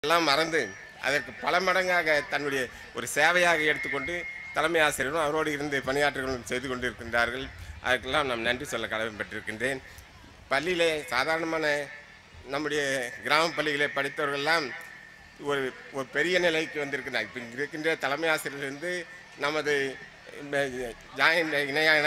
எல்லாம் மறந்து அதற்கு பல மடங்காக தன்னுடைய ஒரு சேவையாக எடுத்துக்கொண்டு தலைமை ஆசிரியரும் அவரோடு இருந்து பணியாற்றுகளும் செய்து கொண்டிருக்கின்றார்கள் அதற்கெல்லாம் நாம் நன்றி சொல்ல கடமைப்பட்டிருக்கின்றேன் பள்ளியிலே சாதாரணமான நம்முடைய கிராம பள்ளிகளை படித்தவர்கள்லாம் ஒரு ஒரு பெரிய நிலைக்கு வந்திருக்கிறார் இப்போ இங்கே இருக்கின்ற தலைமை ஆசிரியர்லேருந்து நமது ஜாயின்ட் இணையான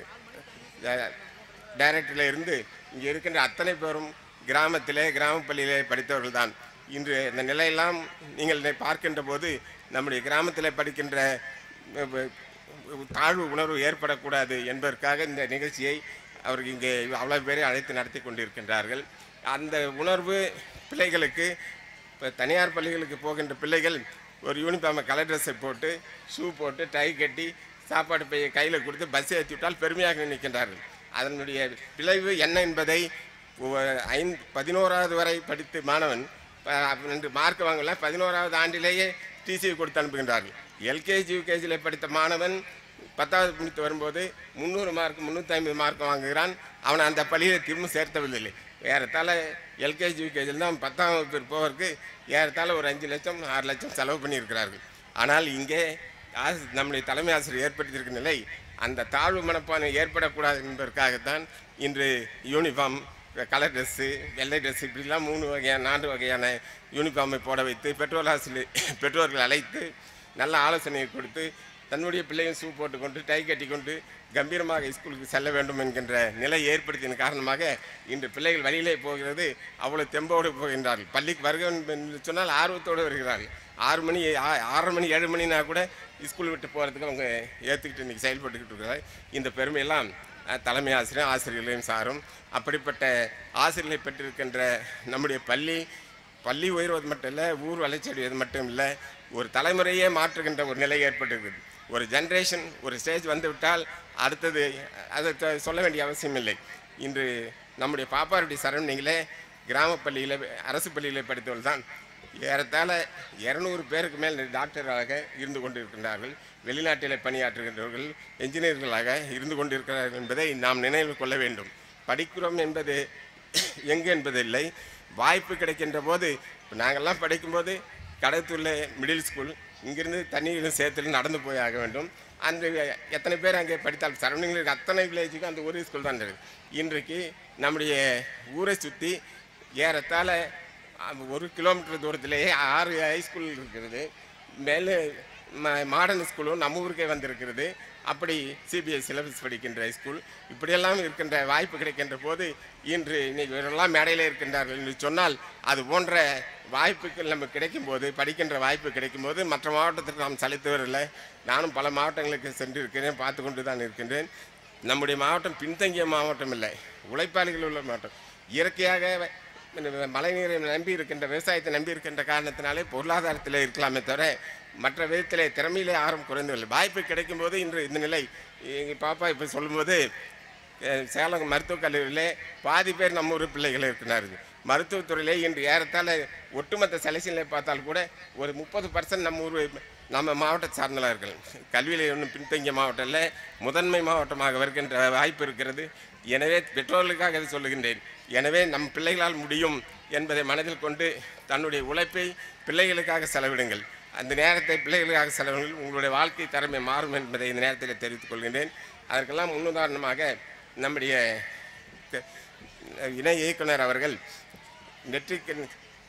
டைரக்டரில் இருந்து இங்கே இருக்கின்ற அத்தனை பேரும் கிராமத்திலே கிராம பள்ளியிலே படித்தவர்கள் தான் இன்று இந்த நிலையெல்லாம் நீங்கள் இதை பார்க்கின்ற போது நம்முடைய கிராமத்தில் படிக்கின்ற அஹ், அஹ், தாழ்வு உணர்வு ஏற்படக்கூடாது என்பதற்காக இந்த நிகழ்ச்சியை அவர்கள் இங்கே அவ்வளோ பேரை அழைத்து நடத்தி கொண்டிருக்கின்றார்கள் அந்த உணர்வு பிள்ளைகளுக்கு இப்போ தனியார் பள்ளிகளுக்கு போகின்ற பிள்ளைகள் ஒரு யூனிஃபார்மை கலர் ட்ரெஸ்ஸை போட்டு ஷூ போட்டு டை கட்டி சாப்பாடு பையை கையில் கொடுத்து பஸ் ஏற்றி விட்டால் பெருமையாக நிற்கின்றார்கள் அதனுடைய விளைவு என்ன என்பதை ஒ- ஐந்து பதினோராவது வரை படித்து மாணவன் ப- ரெண்டு மார்க் வாங்கல பதினோராவது ஆண்டிலேயே டிசி கொடுத்து அனுப்புகின்றார்கள் எல்கேஜி யூகேஜியில் படித்த மாணவன் பத்தாவது முடித்து வரும்போது முந்நூறு மார்க் முந்நூற்றி ஐம்பது மார்க் வாங்குகிறான் அவனை அந்த பள்ளியில் திரும்ப சேர்த்தவில்லை ஏறத்தாழ எல்கேஜி யூகேஜியில் தான் பத்தாம் வகுப்பு போவதற்கு ஏறத்தாழ ஒரு அஞ்சு லட்சம் ஆறு லட்சம் செலவு பண்ணியிருக்கிறார்கள் ஆனால் இங்கே ஆசி- நம்முடைய தலைமை ஆசிரியர் ஏற்படுத்தியிருக்கும் நிலை அந்த தாழ்வு மனப்பான்மை ஏற்படக்கூடாது என்பதற்காகத்தான் இன்று யூனிஃபார்ம் கலர் ட்ரெஸ்ஸு வெள்ளை ட்ரெஸ் இப்படிலாம் மூணு வகையான நான்கு வகையான யூனிஃபார்மை போட வைத்து பெற்றோர் ஆசிரியர் பெற்றோர்கள் அழைத்து நல்ல ஆலோசனையை கொடுத்து தன்னுடைய பிள்ளையும் ஷூ போட்டுக்கொண்டு டை கட்டிக்கொண்டு கம்பீரமாக ஸ்கூலுக்கு செல்ல வேண்டும் என்கின்ற நிலை ஏற்படுத்தின காரணமாக இன்று பிள்ளைகள் வழியிலே போகிறது அவ்வளவு தெம்போடு போகின்றார்கள் பள்ளிக்கு வருக என்று சொன்னால் ஆர்வத்தோடு வருகிறார்கள் ஆறு மணி ஆ- ஆறரை மணி ஏழு மணினா கூட ஸ்கூல் விட்டு போகிறதுக்கு அவங்க ஏற்றுக்கிட்டு இன்றைக்கி செயல்பட்டுக்கிட்டு இருக்கிறார் இந்த பெருமையெல்லாம் அஹ், தலைமை ஆசிரியர் ஆசிரியர்களையும் சாரும் அப்படிப்பட்ட ஆசிரியர்களை பெற்றிருக்கின்ற நம்முடைய பள்ளி பள்ளி உயர்வது மட்டும் இல்லை ஊர் வளர்ச்சி அடைவது மட்டும் இல்லை ஒரு தலைமுறையே மாற்றுகின்ற ஒரு நிலை ஏற்பட்டிருக்குது ஒரு ஜென்ரேஷன் ஒரு ஸ்டேஜ் வந்து விட்டால் அடுத்தது அதை த- சொல்ல வேண்டிய அவசியம் இல்லை இன்று நம்முடைய பாப்பாருடைய சரௌண்டிங்கில் கிராம பள்ளியில் அரசு பள்ளியில் படித்தவர்கள் தான் ஏறத்தாழ இரநூறு பேருக்கு மேல் டாக்டராக இருந்து கொண்டிருக்கின்றார்கள் வெளிநாட்டில் பணியாற்றுகின்றவர்கள் என்ஜினியர்களாக இருந்து கொண்டிருக்கிறார்கள் என்பதை நாம் நினைவில் கொள்ள வேண்டும் படிக்கிறோம் என்பது எங்கு என்பதில்லை வாய்ப்பு கிடைக்கின்ற போது இப்போ நாங்கள்லாம் படிக்கும்போது கடத்தூரில் மிடில் ஸ்கூல் இங்கிருந்து தண்ணியிலும் சேத்துல நடந்து போய் ஆக வேண்டும் அந்த எத்தனை பேர் அங்கே படித்தால் சரௌண்டிங்கில் இருக்க அத்தனை வில்லேஜுக்கும் அந்த ஒரே ஸ்கூல் தான் இருக்குது இன்றைக்கு நம்முடைய ஊரை சுற்றி ஏறத்தாழ அஹ், ஒரு கிலோமீட்டர் தூரத்திலேயே ஆறு ஹைஸ்கூல் இருக்கிறது மேலே ம மாடர்ன் ஸ்கூலும் நம்ம ஊருக்கே வந்திருக்கிறது அப்படி சிபிஎஸ் சிலபஸ் படிக்கின்ற ஸ்கூல் இப்படியெல்லாம் இருக்கின்ற வாய்ப்பு கிடைக்கின்ற போது இன்று இன்னைக்கு இவரெல்லாம் மேடையில் இருக்கின்றார்கள் என்று சொன்னால் அது போன்ற வாய்ப்புகள் நமக்கு கிடைக்கும் போது படிக்கின்ற வாய்ப்பு கிடைக்கும் போது மற்ற மாவட்டத்திற்கு நாம் சலித்து வரல நானும் பல மாவட்டங்களுக்கு சென்று இருக்கிறேன் பார்த்து கொண்டு தான் இருக்கின்றேன் நம்முடைய மாவட்டம் பின்தங்கிய மாவட்டம் இல்லை உழைப்பாளிகள் உள்ள மாவட்டம் இயற்கையாக மழைநீரை நம்பி இருக்கின்ற விவசாயத்தை நம்பி இருக்கின்ற காரணத்தினாலே பொருளாதாரத்தில் இருக்கலாமே தவிர மற்ற விதத்திலே திறமையிலே ஆர்வம் குறைந்துள்ளது வாய்ப்பு கிடைக்கும் போது இன்று இந்த நிலை எங்கள் பாப்பா இப்போ சொல்லும்போது அஹ், சேலம் மருத்துவக் கல்லூரியிலே பாதி பேர் நம்ம ஊர் பிள்ளைகள் இருக்கிறார்கள் மருத்துவத்துறையிலே இன்று ஏறத்தாழ ஒட்டுமொத்த செலெக்ஷனிலே பார்த்தால் கூட ஒரு முப்பது பர்சன்ட் நம்ம ஊர் நம்ம மாவட்ட சார்ந்தவர்கள் கல்வியில் ஒன்றும் பின்தங்கிய மாவட்டம் இல்லை முதன்மை மாவட்டமாக வருகின்ற வாய்ப்பு இருக்கிறது எனவே பெற்றோர்களுக்காக இதை சொல்லுகின்றேன் எனவே நம் பிள்ளைகளால் முடியும் என்பதை மனதில் கொண்டு தன்னுடைய உழைப்பை பிள்ளைகளுக்காக செலவிடுங்கள் அந்த நேரத்தை பிள்ளைகளுக்காக செலவிடுங்கள் உங்களுடைய வாழ்க்கை திறமை மாறும் என்பதை இந்த நேரத்தில் தெரிவித்துக் கொள்கின்றேன் அதற்கெல்லாம் முன்னுதாரணமாக நம்முடைய க- இணை இயக்குனர் அவர்கள் நெற்றிக்கண்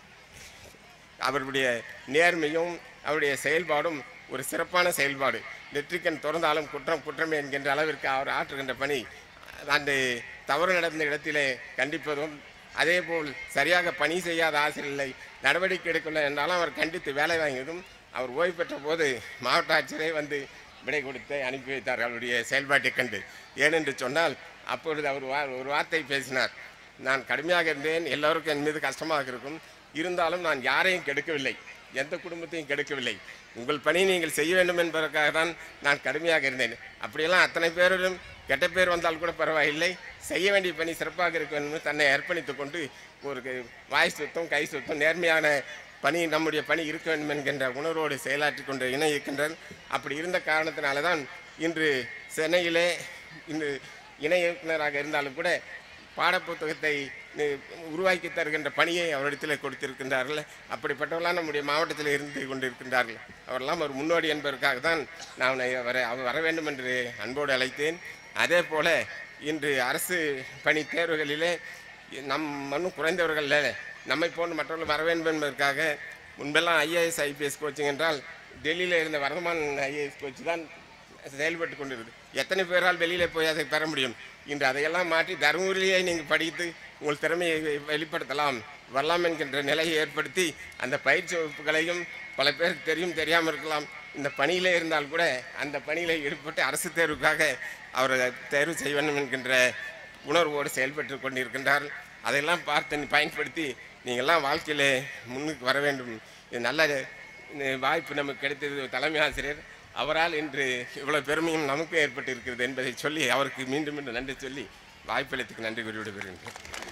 அவருடைய நேர்மையும் அவருடைய செயல்பாடும் ஒரு சிறப்பான செயல்பாடு நெற்றிக்கண் திறந்தாலும் குற்றம் குற்றமே என்கின்ற அளவிற்கு அவர் ஆற்றுகின்ற பணி அந்த தவறு நடந்த இடத்திலே கண்டிப்பதும் அதேபோல் சரியாக பணி செய்யாத ஆசிரியர்களை நடவடிக்கை எடுக்கவில்லை என்றாலும் அவர் கண்டித்து வேலை வாங்கியதும் அவர் ஓய்வு பெற்ற போது மாவட்ட ஆட்சியரே வந்து விடை கொடுத்து அனுப்பி வைத்தார் அவருடைய செயல்பாட்டை கண்டு ஏனென்று சொன்னால் அப்பொழுது அவர் வா- ஒரு வார்த்தை பேசினார் நான் கடுமையாக இருந்தேன் எல்லோருக்கும் என் மீது கஷ்டமாக இருக்கும் இருந்தாலும் நான் யாரையும் கெடுக்கவில்லை எந்த குடும்பத்தையும் கெடுக்கவில்லை உங்கள் பணி நீங்கள் செய்ய வேண்டும் என்பதற்காக தான் நான் கடுமையாக இருந்தேன் அப்படியெல்லாம் அத்தனை பேரிலும் கெட்ட பேர் வந்தால் கூட பரவாயில்லை செய்ய வேண்டிய பணி சிறப்பாக இருக்க வேண்டும் என்று தன்னை அர்ப்பணித்துக் கொண்டு ஒரு க- வாய் சுத்தம் கை சுத்தம் நேர்மையான பணி நம்முடைய பணி இருக்க வேண்டும் என்கின்ற உணர்வோடு செயலாற்றி கொண்டு இணை இருக்கின்றார் அப்படி இருந்த காரணத்தினால தான் இன்று சென்னையிலே இன்று இணை இயக்குனராக இருந்தாலும் கூட பாடப்புத்தகத்தை அஹ், உருவாக்கி தருகின்ற பணியை அவரிடத்தில் கொடுத்திருக்கின்றார்கள் அப்படிப்பட்டவர்களாம் நம்முடைய மாவட்டத்தில் இருந்து கொண்டிருக்கின்றார்கள் அவரெல்லாம் ஒரு முன்னோடி என்பதற்காக தான் நான் அவரை அவர் வர வேண்டும் என்று அன்போடு அழைத்தேன் அதே போல இன்று அரசு பணி தேர்வுகளிலே நம் மண்ணும் குறைந்தவர்கள் நம்மை போன்று மற்றவர்கள் வர வேண்டும் என்பதற்காக முன்பெல்லாம் ஐஏஎஸ் ஐபிஎஸ் கோச்சிங் என்றால் டெல்லியில் இருந்த வர்தமான் ஐஏஎஸ் கோச் தான் செயல்பட்டு கொண்டிருக்குது எத்தனை பேரால் வெளியில் போய் அதை பெற முடியும் இன்று அதையெல்லாம் மாற்றி தருமபுரியிலேயே நீங்கள் படித்து உங்கள் திறமையை வெ- வெளிப்படுத்தலாம் வரலாம் என்கின்ற நிலையை ஏற்படுத்தி அந்த பயிற்சி வகுப்புகளையும் பல பேருக்கு தெரியும் தெரியாமல் இருக்கலாம் இந்த பணியிலே இருந்தால் கூட அந்த பணியில் ஈடுபட்டு அரசு தேர்வுக்காக அவர் தேர்வு செய்ய வேண்டும் என்கின்ற உணர்வோடு செயல்பட்டு கொண்டிருக்கின்றார்கள் அதையெல்லாம் பார்த்து நீ பயன்படுத்தி நீங்கள்லாம் வாழ்க்கையிலே முன்னுக்கு வர வேண்டும் இது நல்ல அஹ், வாய்ப்பு நமக்கு கிடைத்தது தலைமை ஆசிரியர் அவரால் இன்று இவ்வளவு பெருமையும் நமக்கு ஏற்பட்டு இருக்கிறது என்பதை சொல்லி அவருக்கு மீண்டும் மீண்டும் நன்றி சொல்லி வாய்ப்பளித்துக்கு நன்றி கூறி விடுகிறேன்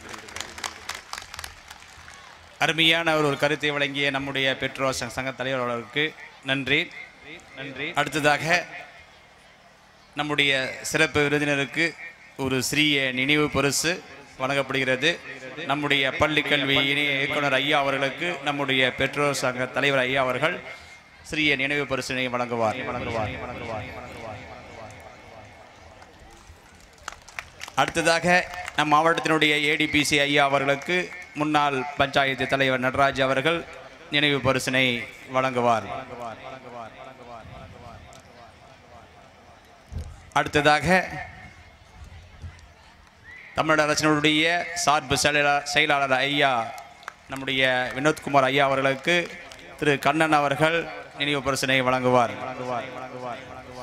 அருமையான ஒரு ஒரு கருத்தை வழங்கிய நம்முடைய பெற்றோர் சங்க சங்க தலைவர் அவர்களுக்கு நன்றி நன்றி அடுத்ததாக நம்முடைய சிறப்பு விருந்தினருக்கு ஒரு சிறிய நினைவு பரிசு வழங்கப்படுகிறது நம்முடைய பள்ளி கல்வி இணைய இயக்குனர் ஐயா அவர்களுக்கு நம்முடைய பெற்றோர் சங்க தலைவர் ஐயா அவர்கள் சிறிய நினைவு பரிசினை வழங்குவார் வழங்குவார் வழங்குவார் அடுத்ததாக நம் மாவட்டத்தினுடைய ஏடிபிசி ஐயா அவர்களுக்கு முன்னாள் பஞ்சாயத்து தலைவர் நடராஜ் அவர்கள் நினைவு பரிசினை வழங்குவார் அடுத்ததாக தமிழக அரசினுடைய சார்பு செயலாளர் செயலாளர் ஐயா நம்முடைய வினோத்குமார் ஐயா அவர்களுக்கு திரு கண்ணன் அவர்கள் நினைவு பரிசினை வழங்குவார் வழங்குவார் வழங்குவார்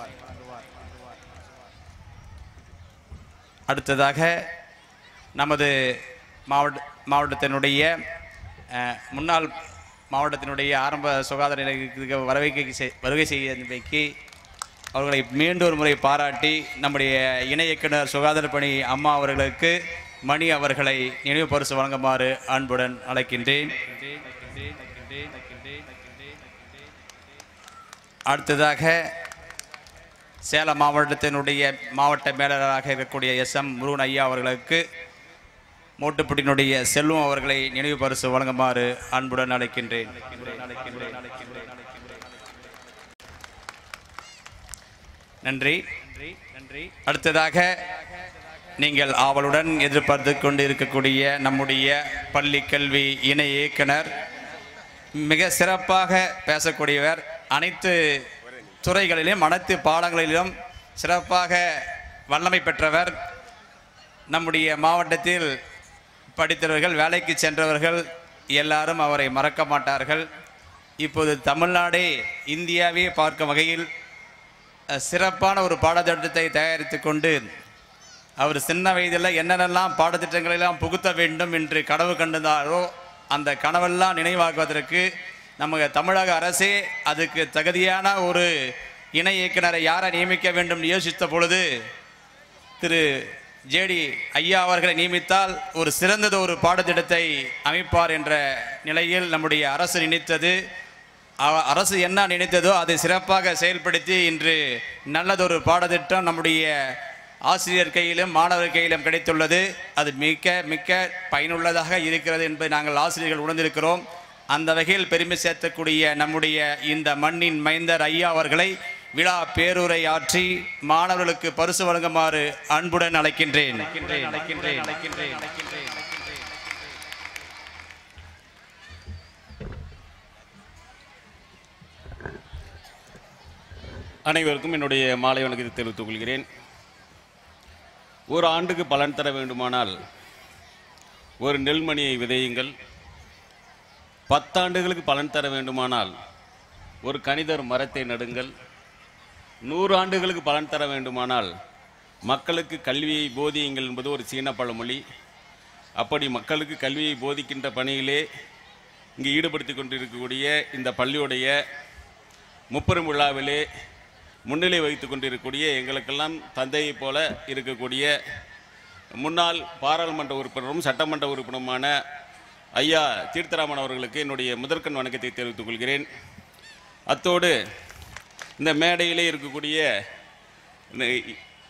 அடுத்ததாக நமது மாவட்ட மாவட்டத்தினுடைய அஹ், முன்னாள் மாவட்டத்தினுடைய ஆரம்ப சுகாதார நிலையத்துக்கு வருகை செய்- வருகை செய்தமைக்கு அவர்களை மீண்டும் ஒரு முறை பாராட்டி நம்முடைய இணை இயக்குனர் சுகாதார பணி அம்மா அவர்களுக்கு மணி அவர்களை நினைவு பரிசு வழங்குமாறு அன்புடன் அழைக்கின்றேன் அடுத்ததாக சேலம் மாவட்டத்தினுடைய மாவட்ட மேலராக இருக்கக்கூடிய எஸ் எம் முருகன் ஐயா அவர்களுக்கு மூட்டுப்பிடினுடைய செல்வம் அவர்களை நினைவு பரிசு வழங்குமாறு அன்புடன் அழைக்கின்றேன் நன்றி நன்றி அடுத்ததாக நீங்கள் ஆவலுடன் எதிர்பார்த்து கொண்டு இருக்கக்கூடிய நம்முடைய பள்ளி கல்வி இணை இயக்குனர் மிக சிறப்பாக பேசக்கூடியவர் அனைத்து துறைகளிலும் அனைத்து பாடங்களிலும் சிறப்பாக வல்லமை பெற்றவர் நம்முடைய மாவட்டத்தில் படித்தவர்கள் வேலைக்கு சென்றவர்கள் எல்லாரும் அவரை மறக்க மாட்டார்கள் இப்போது தமிழ்நாடே இந்தியாவே பார்க்கும் வகையில் அஹ், சிறப்பான ஒரு பாடத்திட்டத்தை தயாரித்து கொண்டு அவர் சின்ன வயதில் என்னென்னலாம் பாடத்திட்டங்களெல்லாம் புகுத்த வேண்டும் என்று கனவு கண்டிருந்தாரோ அந்த கனவெல்லாம் நினைவாக்குவதற்கு நமக்கு தமிழக அரசே அதுக்கு தகுதியான ஒரு இணை இயக்குனரை யாரை நியமிக்க வேண்டும் என்று யோசித்த பொழுது திரு ஜேடி ஐயா அவர்களை நியமித்தால் ஒரு சிறந்தது ஒரு பாடத்திட்டத்தை அமைப்பார் என்ற நிலையில் நம்முடைய அரசு நினைத்தது அ- அரசு என்ன நினைத்ததோ அதை சிறப்பாக செயல்படுத்தி இன்று நல்லதொரு பாடத்திட்டம் நம்முடைய ஆசிரியர் கையிலும் மாணவர் கையிலும் கிடைத்துள்ளது அது மிக்க மிக்க பயனுள்ளதாக இருக்கிறது என்பதை நாங்கள் ஆசிரியர்கள் உணர்ந்திருக்கிறோம் அந்த வகையில் பெருமை சேர்த்தக்கூடிய நம்முடைய இந்த மண்ணின் மைந்தர் ஐயா அவர்களை விழா பேருரை ஆற்றி மாணவர்களுக்கு பரிசு வழங்குமாறு அன்புடன் அழைக்கின்றேன் அழைக்கின்றேன் அழைக்கின்றேன் அழைக்கின்றேன் அனைவருக்கும் என்னுடைய மாலை வணக்கத்தை தெரிவித்துக் கொள்கிறேன் ஒரு ஆண்டுக்கு பலன் தர வேண்டுமானால் ஒரு நெல்மணியை விதையுங்கள் பத்தாண்டுகளுக்கு பலன் தர வேண்டுமானால் ஒரு கணிதர் மரத்தை நடுங்கள் நூறு ஆண்டுகளுக்கு பலன் தர வேண்டுமானால் மக்களுக்கு கல்வியை போதியுங்கள் என்பது ஒரு சீன பழமொழி அப்படி மக்களுக்கு கல்வியை போதிக்கின்ற பணியிலே இங்கு ஈடுபடுத்தி கொண்டிருக்கக்கூடிய இந்த பள்ளியுடைய முப்பெரும் விழாவிலே முன்னிலை வகித்து கொண்டிருக்கக்கூடிய எங்களுக்கெல்லாம் தந்தையைப் போல இருக்கக்கூடிய முன்னாள் பாராளுமன்ற உறுப்பினரும் சட்டமன்ற உறுப்பினருமான ஐயா தீர்த்தராமன் அவர்களுக்கு என்னுடைய முதற்கண் வணக்கத்தை தெரிவித்துக் கொள்கிறேன் அத்தோடு இந்த மேடையிலே இருக்கக்கூடிய இந்த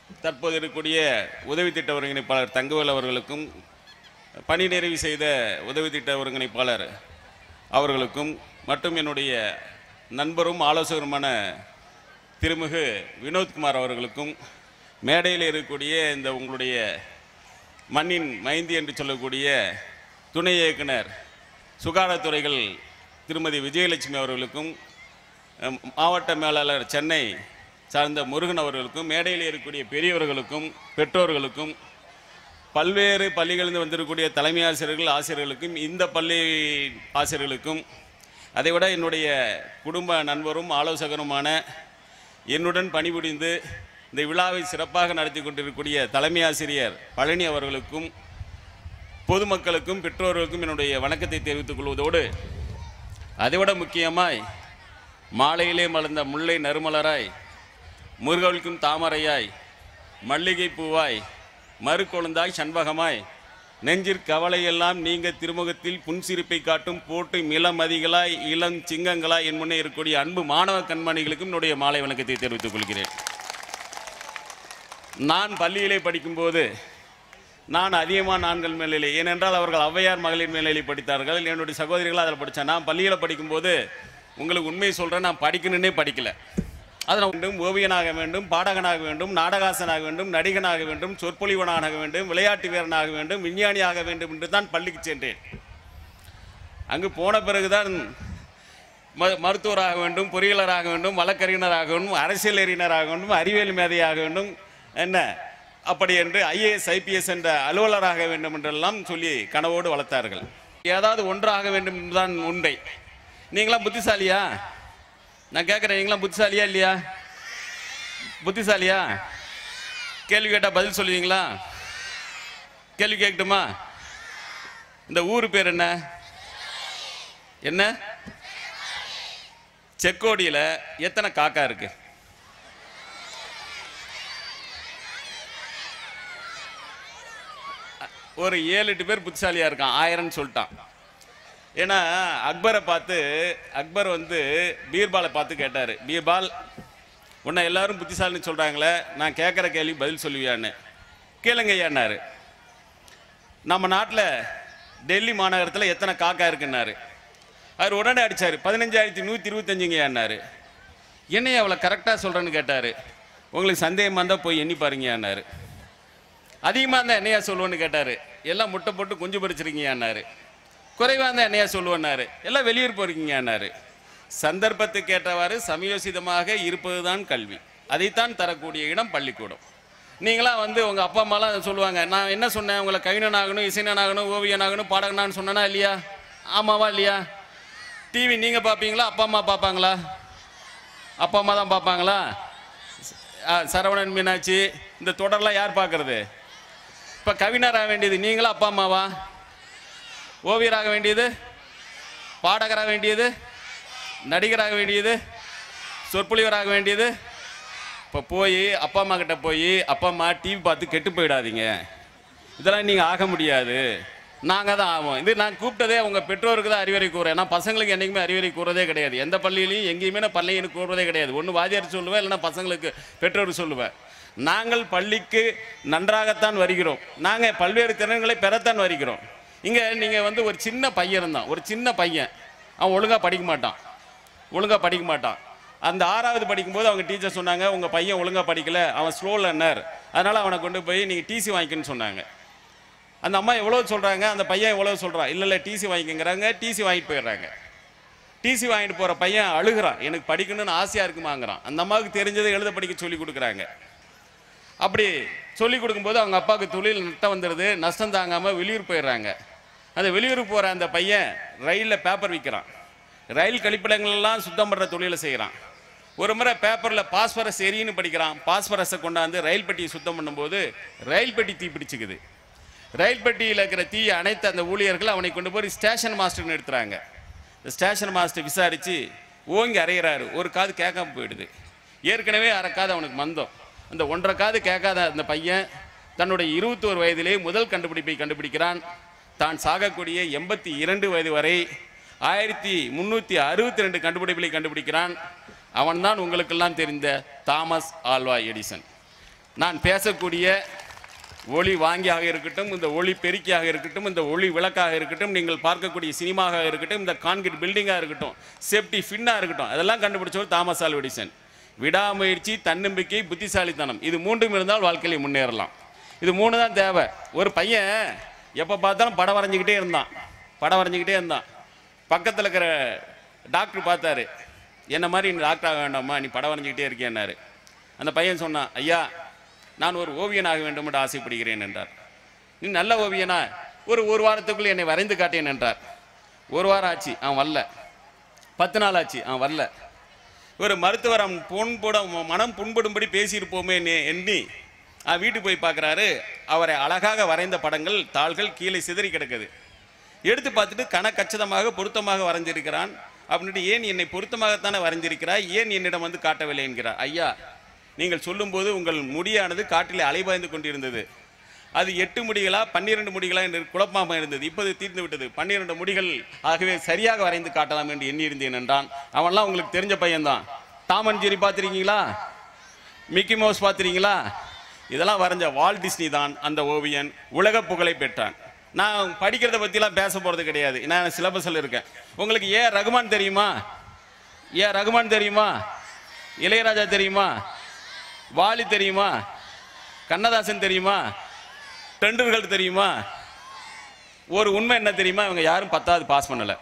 தற்போது இருக்கக்கூடிய உதவி திட்ட ஒருங்கிணைப்பாளர் தங்கவேல் அவர்களுக்கும் பணி நிறைவு செய்த உதவி திட்ட ஒருங்கிணைப்பாளர் அவர்களுக்கும் மற்றும் என்னுடைய நண்பரும் ஆலோசகருமான திருமிகு வினோத்குமார் அவர்களுக்கும் மேடையில் இருக்கக்கூடிய இந்த உங்களுடைய மண்ணின் மைந்தி என்று சொல்லக்கூடிய துணை இயக்குனர் சுகாதாரத்துறைகள் திருமதி விஜயலட்சுமி அவர்களுக்கும் அம், மாவட்ட மேலாளர் சென்னை சார்ந்த முருகன் அவர்களுக்கும் மேடையில் இருக்கக்கூடிய பெரியவர்களுக்கும் பெற்றோர்களுக்கும் பல்வேறு பள்ளிகளிலிருந்து வந்திருக்கக்கூடிய தலைமை ஆசிரியர்கள் ஆசிரியர்களுக்கும் இந்த பள்ளி ஆசிரியர்களுக்கும் அதைவிட என்னுடைய குடும்ப நண்பரும் ஆலோசகருமான என்னுடன் பணிபுரிந்து இந்த விழாவை சிறப்பாக நடத்தி கொண்டிருக்கக்கூடிய தலைமை ஆசிரியர் பழனி அவர்களுக்கும் பொதுமக்களுக்கும் பெற்றோர்களுக்கும் என்னுடைய வணக்கத்தை தெரிவித்துக் கொள்வதோடு அதைவிட முக்கியமாய் மாலையிலே மலர்ந்த முல்லை நறுமலராய் முருகவளுக்கும் தாமரையாய் மல்லிகை பூவாய் மறுக்கொழுந்தாய் சண்பகமாய் நெஞ்சிற் கவலையெல்லாம் நீங்க திருமுகத்தில் புன்சிரிப்பை காட்டும் போட்டு மிளமதிகளாய் இளம் சிங்கங்களாய் என் முன்னே இருக்கக்கூடிய அன்பு மாணவ கண்மணிகளுக்கும் என்னுடைய மாலை வணக்கத்தை தெரிவித்துக் கொள்கிறேன் நான் பள்ளியிலே படிக்கும்போது நான் அதிகமாக நான்கள் மேல்நிலை ஏனென்றால் அவர்கள் ஔவையார் மகளிர் மேல்நிலை படித்தார்கள் என்னுடைய சகோதரிகள் அதில் படித்தேன் நான் பள்ளியில் படிக்கும்போது உங்களுக்கு உண்மையை சொல்கிறேன் நான் படிக்கணுன்னே படிக்கல அதில் வேண்டும் ஓவியனாக வேண்டும் பாடகனாக வேண்டும் நாடகாசனாக வேண்டும் நடிகனாக வேண்டும் சொற்பொழிவனாக வேண்டும் விளையாட்டு வீரனாக வேண்டும் விஞ்ஞானியாக வேண்டும் என்று தான் பள்ளிக்கு சென்றேன் அங்கு போன பிறகுதான் ம மருத்துவராக வேண்டும் பொறியியலராக வேண்டும் வழக்கறிஞராக வேண்டும் அரசியல் அறிஞராக வேண்டும் அறிவியல் மேதையாக வேண்டும் என்ன அப்படி என்று ஐஏஎஸ் ஐபிஎஸ் என்ற அலுவலராக வேண்டும் என்றெல்லாம் சொல்லி கனவோடு வளர்த்தார்கள் ஏதாவது ஒன்றாக வேண்டும் என்பதுதான் உண்மை நீங்களாம் புத்திசாலியா நான் கேட்குறேன் நீங்களாம் புத்திசாலியா இல்லையா புத்திசாலியா கேள்வி கேட்டால் பதில் சொல்லுவீங்களா கேள்வி கேட்கட்டுமா இந்த ஊர் பேர் என்ன என்ன செக்கோடியில் எத்தனை காக்கா இருக்கு ஒரு ஏழு எட்டு பேர் புத்திசாலியா இருக்கான் ஆயிரம்னு சொல்லிட்டான் ஏன்னா அக்பரை பார்த்து அக்பர் வந்து பீர்பாலை பார்த்து கேட்டார் பீர்பால் உன்னை எல்லாரும் புத்திசாலின்னு சொல்கிறாங்களே நான் கேட்குற கேள்வி பதில் சொல்லுவியான்னு கேளுங்க ஐயான்னாரு நம்ம நாட்டில் டெல்லி மாநகரத்தில் எத்தனை காக்கா இருக்குன்னாரு அவர் உடனே அடிச்சார் பதினஞ்சாயிரத்தி நூற்றி இருபத்தஞ்சுங்கயான்னாரு என்னைய அவ்வளோ கரெக்டாக சொல்கிறேன்னு கேட்டார் உங்களுக்கு சந்தேகமாக இருந்தால் போய் எண்ணி பாருங்கயான்னாரு அதிகமாக இருந்தால் என்னையா சொல்லுவேன்னு கேட்டார் எல்லாம் முட்டை போட்டு குஞ்சு பறிச்சிருக்கீங்கன்னாரு குறைவாக இருந்தால் என்னையா சொல்லுவேன்னாரு எல்லாம் வெளியூர் போறீங்கன்னாரு சந்தர்ப்பத்துக்கு ஏற்றவாறு சமயோசிதமாக இருப்பதுதான் கல்வி அதைத்தான் தரக்கூடிய இடம் பள்ளிக்கூடம் நீங்களாம் வந்து உங்கள் அப்பா அம்மாலாம் சொல்லுவாங்க நான் என்ன சொன்னேன் உங்களை கவிஞன் ஆகணும் இசைஞன் ஆகணும் ஓவியன் ஆகணும் பாடகனான்னு சொன்னேனா இல்லையா ஆமாவா இல்லையா டிவி நீங்கள் பார்ப்பீங்களா அப்பா அம்மா பார்ப்பாங்களா அப்பா அம்மா தான் பார்ப்பாங்களா ஆ, சரவணன் மீனாட்சி இந்த தொடர்லாம் யார் பார்க்கறது இப்போ கவிஞராக வேண்டியது நீங்களா அப்பா அம்மாவா ஓவியராக வேண்டியது பாடகராக வேண்டியது நடிகராக வேண்டியது சொற்பொழிவராக வேண்டியது இப்போ போய் அப்பா அம்மா கிட்ட போய் அப்பா அம்மா டிவி பார்த்து கெட்டு போயிடாதீங்க இதெல்லாம் நீங்கள் ஆக முடியாது நாங்கள் தான் ஆவோம் இது நான் கூப்பிட்டதே உங்கள் பெற்றோருக்கு தான் அறிவுரை கூறேன் நான் பசங்களுக்கு என்றைக்குமே அறிவுரை கூறதே கிடையாது எந்த பள்ளியிலையும் எங்கேயுமே நான் பள்ளியில் கூறுறதே கிடையாது ஒன்று வாத்தியார் சொல்லுவேன் இல்லைன்னா பசங்களுக்கு பெற்றோர் சொல்லுவேன் நாங்கள் பள்ளிக்கு நன்றாகத்தான் வருகிறோம் நாங்கள் பல்வேறு திறன்களை பெறத்தான் வருகிறோம் இங்கே நீங்கள் வந்து ஒரு சின்ன பையன் தான் ஒரு சின்ன பையன் அவன் ஒழுங்காக படிக்க மாட்டான் ஒழுங்காக படிக்க மாட்டான் அந்த ஆறாவது படிக்கும்போது அவங்க டீச்சர் சொன்னாங்க உங்கள் பையன் ஒழுங்காக படிக்கல அவன் ஸ்லோ லேர்னர் அதனால் அவனை கொண்டு போய் நீங்கள் டிசி வாங்கிக்கன்னு சொன்னாங்க அந்த அம்மா எவ்வளோ சொல்கிறாங்க அந்த பையன் எவ்வளோ சொல்கிறான் இல்லை இல்லை டிசி வாங்கிக்கங்கிறாங்க டிசி வாங்கிட்டு போயிடுறாங்க டிசி வாங்கிட்டு போகிற பையன் அழுகிறான் எனக்கு படிக்கணும்னு ஆசையாக இருக்குமாங்கிறான் அந்த அம்மாவுக்கு தெரிஞ்சதை எழுத படிக்க சொல்லி கொடுக்குறாங்க அப்படி சொல்லி கொடுக்கும்போது அவங்க அப்பாவுக்கு தொழில் நட்டம் வந்துடுது நஷ்டம் தாங்காமல் வெளியூர் போயிடுறாங்க அந்த வெளியூருக்கு போகிற அந்த பையன் ரயிலில் பேப்பர் விற்கிறான் ரயில் கழிப்பிடங்கள்லாம் சுத்தம் பண்ணுற தொழிலை செய்கிறான் ஒரு முறை பேப்பரில் பாஸ்பரஸ் எரின்னு படிக்கிறான் பாஸ்பரஸை கொண்டாந்து ரயில் பெட்டியை சுத்தம் பண்ணும்போது ரயில் பெட்டி தீ பிடிச்சிக்குது ரயில் பெட்டியில் இருக்கிற தீயை அனைத்து அந்த ஊழியர்கள் அவனை கொண்டு போய் ஸ்டேஷன் மாஸ்டர்னு எடுத்துறாங்க இந்த ஸ்டேஷன் மாஸ்டர் விசாரித்து ஓங்கி அறையிறாரு ஒரு காது கேட்காம போயிடுது ஏற்கனவே அரை காது அவனுக்கு மந்தம் அந்த ஒன்றரை காது கேட்காத அந்த பையன் தன்னுடைய இருபத்தோரு வயதிலே முதல் கண்டுபிடிப்பை கண்டுபிடிக்கிறான் தான் சாகக்கூடிய எண்பத்தி இரண்டு வயது வரை ஆயிரத்தி முந்நூற்றி அறுபத்தி ரெண்டு கண்டுபிடிப்புகளை கண்டுபிடிக்கிறான் அவன்தான் உங்களுக்கெல்லாம் தெரிந்த தாமஸ் ஆல்வா எடிசன் நான் பேசக்கூடிய ஒளி வாங்கியாக இருக்கட்டும் இந்த ஒளி பெருக்கியாக இருக்கட்டும் இந்த ஒளி விளக்காக இருக்கட்டும் நீங்கள் பார்க்கக்கூடிய சினிமாவாக இருக்கட்டும் இந்த கான்கிரீட் பில்டிங்காக இருக்கட்டும் சேஃப்டி ஃபின்னாக இருக்கட்டும் அதெல்லாம் கண்டுபிடிச்சவர் தாமஸ் ஆல்வா எடிசன் விடாமுயற்சி தன்னம்பிக்கை புத்திசாலித்தனம் இது மூன்றும் இருந்தால் வாழ்க்கையில் முன்னேறலாம் இது மூணு தான் தேவை ஒரு பையன் எப்போ பார்த்தாலும் படம் வரைஞ்சிக்கிட்டே இருந்தான் படம் வரைஞ்சிக்கிட்டே இருந்தான் பக்கத்தில் இருக்கிற டாக்டர் பார்த்தாரு என்ன மாதிரி நீ டாக்டர் ஆக வேண்டாமா நீ படம் வரைஞ்சிக்கிட்டே இருக்கேன்னாரு அந்த பையன் சொன்னான் ஐயா நான் ஒரு ஓவியனாக வேண்டும் என்று ஆசைப்படுகிறேன் என்றார் நீ நல்ல ஓவியனா ஒரு ஒரு வாரத்துக்குள் என்னை வரைந்து காட்டேன் என்றார் ஒரு வாரம் ஆச்சு அவன் வரல பத்து நாள் ஆச்சு அவன் வரல ஒரு மருத்துவர் அவன் புண்பட மனம் புண்படும்படி பேசியிருப்போமே எண்ணி- எண்ணி அவன் வீட்டுக்கு போய் பார்க்குறாரு அவரை அழகாக வரைந்த படங்கள் தாள்கள் கீழே சிதறி கிடக்குது எடுத்து பார்த்துட்டு கணக்கச்சிதமாக பொருத்தமாக வரைஞ்சிருக்கிறான் அப்படின்ட்டு ஏன் என்னை பொருத்தமாகத்தானே வரைஞ்சிருக்கிறாய் ஏன் என்னிடம் வந்து காட்டவில்லை என்கிறார் ஐயா நீங்கள் சொல்லும்போது உங்கள் முடியானது காட்டிலே அலைபாய்ந்து கொண்டிருந்தது அது எட்டு முடிகளா பன்னிரண்டு முடிகளா என்று குழப்பமாக இருந்தது இப்போது தீர்ந்து விட்டது பன்னிரண்டு முடிகள் ஆகவே சரியாக வரைந்து காட்டலாம் என்று எண்ணியிருந்தேன் என்றான் அவன்லாம் உங்களுக்கு தெரிஞ்ச பையன்தான் டாம் அண்ட் ஜெரி பார்த்துருக்கீங்களா மிக்கி மவுஸ் பார்த்துருக்கீங்களா இதெல்லாம் வரைஞ்ச வால் டிஸ்னி தான் அந்த ஓவியன் உலக புகழை பெற்றான் நான் படிக்கிறத பற்றிலாம் பேச போகிறது கிடையாது நான் சிலபஸில் இருக்கேன் உங்களுக்கு ஏ ரகுமான் தெரியுமா ஏ ரகுமான் தெரியுமா இளையராஜா தெரியுமா வாலி தெரியுமா கண்ணதாசன் தெரியுமா டெண்டுல்கர் தெரியுமா ஒரு உண்மை என்ன தெரியுமா இவங்க யாரும் பத்தாவது பாஸ் பண்ணல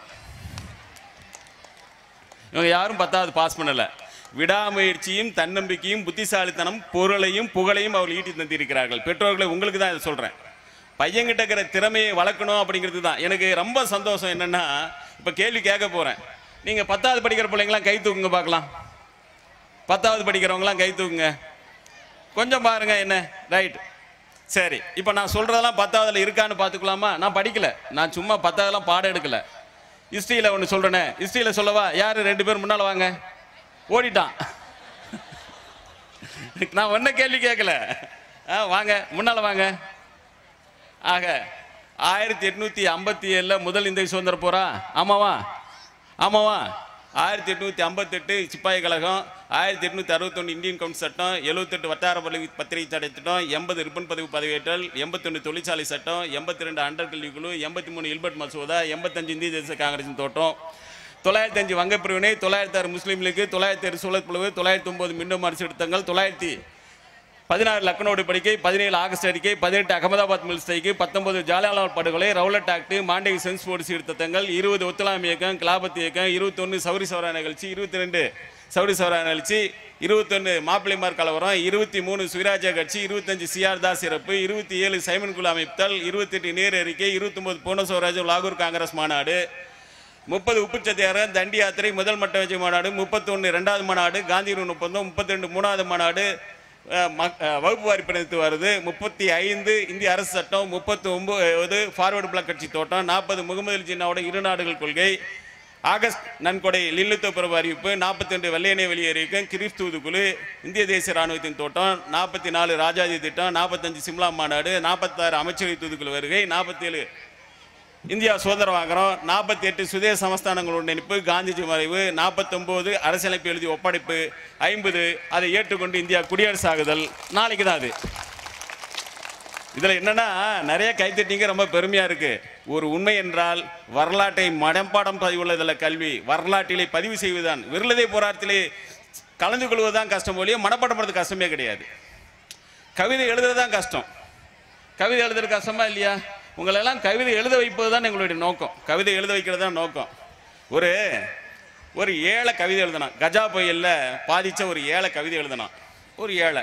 இவங்க யாரும் பத்தாவது பாஸ் பண்ணல விடாமுயற்சியும் தன்னம்பிக்கையும் புத்திசாலித்தனம் பொருளையும் புகழையும் அவர்கள் ஈட்டி தந்திருக்கிறார்கள் பெற்றோர்களை உங்களுக்கு தான் இதை சொல்றேன் பையன்கிட்ட இருக்கிற திறமையை வளர்க்கணும் அப்படிங்கிறது தான் எனக்கு ரொம்ப சந்தோஷம் என்னன்னா இப்போ கேள்வி கேட்க போறேன் நீங்க பத்தாவது படிக்கிற பிள்ளைங்களாம் கை தூக்குங்க பார்க்கலாம் பத்தாவது படிக்கிறவங்களாம் கை தூக்குங்க கொஞ்சம் பாருங்க என்ன ரைட் சரி இப்போ நான் சொல்றதெல்லாம் பத்தாவதுல இருக்கான்னு பார்த்துக்கலாமா நான் படிக்கல நான் சும்மா பத்தாவதெல்லாம் பாடம் எடுக்கல ஹிஸ்ட்ரியில் ஒன்று சொல்றேனே ஹிஸ்ட்ரியில் சொல்லவா யார் ரெண்டு பேர் முன்னால் வாங்க ஓடிட்டான் நான் ஒன்றும் கேள்வி கேட்கல ஆ வாங்க முன்னால் வாங்க ஆக ஆயிரத்தி எட்நூத்தி ஐம்பத்தி ஏழில் முதல் இந்திய சுதந்திர போரா ஆமாவா ஆமாவா ஆயிரத்தி எட்நூத்தி ஐம்பத்தெட்டு சிப்பாய் கழகம் ஆயிரத்தி எட்நூத்தி அறுபத்தொன்று இந்தியன் கவுண்ட் சட்டம் எழுபத்தெட்டு வட்டார பள்ளி பத்திரிகை தடை திட்டம் எண்பது ரிப்பன் பதிவு பதிவேற்றல் எண்பத்தொன்று தொழிற்சாலை சட்டம் எண்பத்தி ரெண்டு அண்டர் கல்விக்குழு எண்பத்தி மூணு இல்பர்ட் மசோதா எண்பத்தஞ்சு இந்திய தேச காங்கிரசின் தோட்டம் தொள்ளாயிரத்தி அஞ்சு வங்க பிரிவினை தொள்ளாயிரத்தி ஆறு முஸ்லீம் லீக் தொள்ளாயிரத்தி ஆறு சூழல் குழுவு தொள்ளாயிரத்தி ஒன்பது மீண்டும் அரசு எடுத்தங்கள் தொள்ளாயிரத்தி பதினாறு லக்னோடு படிக்கை பதினேழு ஆகஸ்ட் அறிக்கை பதினெட்டு அகமதாபாத் மில் ஸ்ட்ரைக்கு பத்தொன்பது ஜாலியான்வால் படுகொலை Rowlatt Act Montagu Chelmsford சீர்திருத்தங்கள் இருபது ஒத்துலாம் இயக்கம் கிலாபத் இயக்கம் இருபத்தொன்று சௌரி சௌரா நிகழ்ச்சி இருபத்தி ரெண்டு சௌரி சௌரா நிகழ்ச்சி இருபத்தொன்று மாப்பிள்ளைமார் கலவரம் இருபத்தி மூணு சுயராஜ்ய கட்சி இருபத்தஞ்சு சிஆர் தாஸ் சிறப்பு இருபத்தி ஏழு சைமன் குழு அமைத்தல் இருபத்தெட்டு நேர் அறிக்கை இருபத்தொன்பது பூர்ண ஸ்வராஜ் லாகூர் காங்கிரஸ் மாநாடு முப்பது உப்பு சத்தியாரம் தண்டி யாத்திரை முதல் மட்ட வச்சு மாநாடு முப்பத்தொன்று ரெண்டாவது மாநாடு காந்தியின் ஒப்பந்தம் முப்பத்தி ரெண்டு மூணாவது மாநாடு அஹ், மக்- அஹ், வகுப்பு வாரி பிணைத்து வருது முப்பத்தி ஐந்து இந்திய அரசு சட்டம் முப்பத்தி ஒன்பது ஃபார்வர்டு பிளாக் கட்சி தோட்டம் நாற்பது முகமது அலி ஜின்னாவோட இரு நாடுகள் கொள்கை ஆகஸ்ட் நன்கொடை லில்லுத்த பிறப்பு அறிவிப்பு நாற்பத்தி ரெண்டு வெள்ளையனை வெளியேறிக்கும் கிரிஃப் தூதுக்குழு இந்திய தேசிய ராணுவத்தின் தோட்டம் நாற்பத்தி நாலு ராஜாஜி திட்டம் நாற்பத்தஞ்சு சிம்லா மாநாடு நாற்பத்தாறு அமைச்சரவை தூதுக்குழு வருகை நாற்பத்தேழு இந்தியா சுதந்திரம் வாங்குறோம் நாற்பத்தி எட்டு சுதேச சமஸ்தானங்கள் ஒன்றிணைப்பு காந்திஜி மறைவு நாற்பத்தொம்போது அரசியலமைப்பு எழுதி ஒப்படைப்பு ஐம்பது அதை ஏற்றுக்கொண்டு இந்தியா குடியரசு ஆகுதல் நாளைக்கு தான் அது இதில் என்னன்னா நிறைய கைத்தட்டிங்க ரொம்ப பெருமையா இருக்கு ஒரு உண்மை என்றால் வரலாற்றை மனப்பாடம் பதிவுள்ளதில் கல்வி வரலாற்றிலே பதிவு செய்வதுதான் விருளதை போராட்டத்திலே கலந்து கொள்வதுதான் கஷ்டம் ஒழிய மனப்பாடம் பண்ணுறது கஷ்டமே கிடையாது கவிதை எழுதுறது தான் கஷ்டம் கவிதை எழுதுறது கஷ்டமா இல்லையா உங்களெல்லாம் கவிதை எழுத வைப்பது தான் எங்களுடைய நோக்கம் கவிதை எழுத வைக்கிறது தான் நோக்கம் ஒரு ஒரு ஏழை கவிதை எழுதினான் கஜா புயல்ல பாதிச்ச ஒரு ஏழை கவிதை எழுதினான் ஒரு ஏழை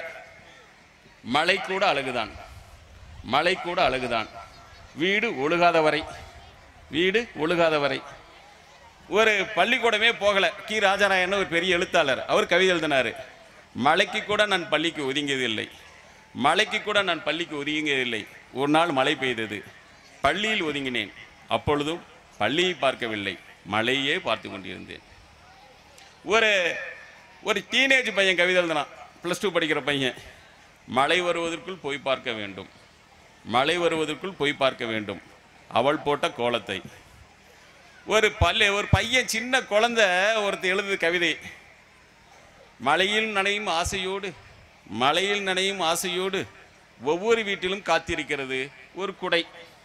மழை கூட அழகுதான் மழை கூட அழகுதான் வீடு ஒழுகாத வரை வீடு ஒழுகாத வரை ஒரு பள்ளிக்கூடமே போகல கி ராஜாராயன் ஒரு பெரிய எழுத்தாளர் அவர் கவிதை எழுதினாரு மழைக்கு கூட நான் பள்ளிக்கு ஒதுங்கியதில்லை மழைக்கு கூட நான் பள்ளிக்கு ஒதுங்கியதில்லை ஒரு நாள் மழை பெய்தது பள்ளியில் ஒதுங்கினேன் அப்பொழுதும் பள்ளியை பார்க்கவில்லை மழையே பார்த்து கொண்டிருந்தேன் ஒரு ஒரு டீனேஜ் பையன் கவிதை எழுதினான் ப்ளஸ் டூ படிக்கிற பையன் மழை வருவதற்குள் போய் பார்க்க வேண்டும் மழை வருவதற்குள் போய் பார்க்க வேண்டும் அவள் போட்ட கோலத்தை ஒரு பல்லு ஒரு பையன் சின்ன குழந்தை ஒருத்தர் எழுதுது கவிதை மழையில் நனையும் ஆசையோடு மழையில் நனையும் ஆசையோடு ஒவ்வொரு வீட்டிலும் காத்திருக்கிறது ஒரு குடை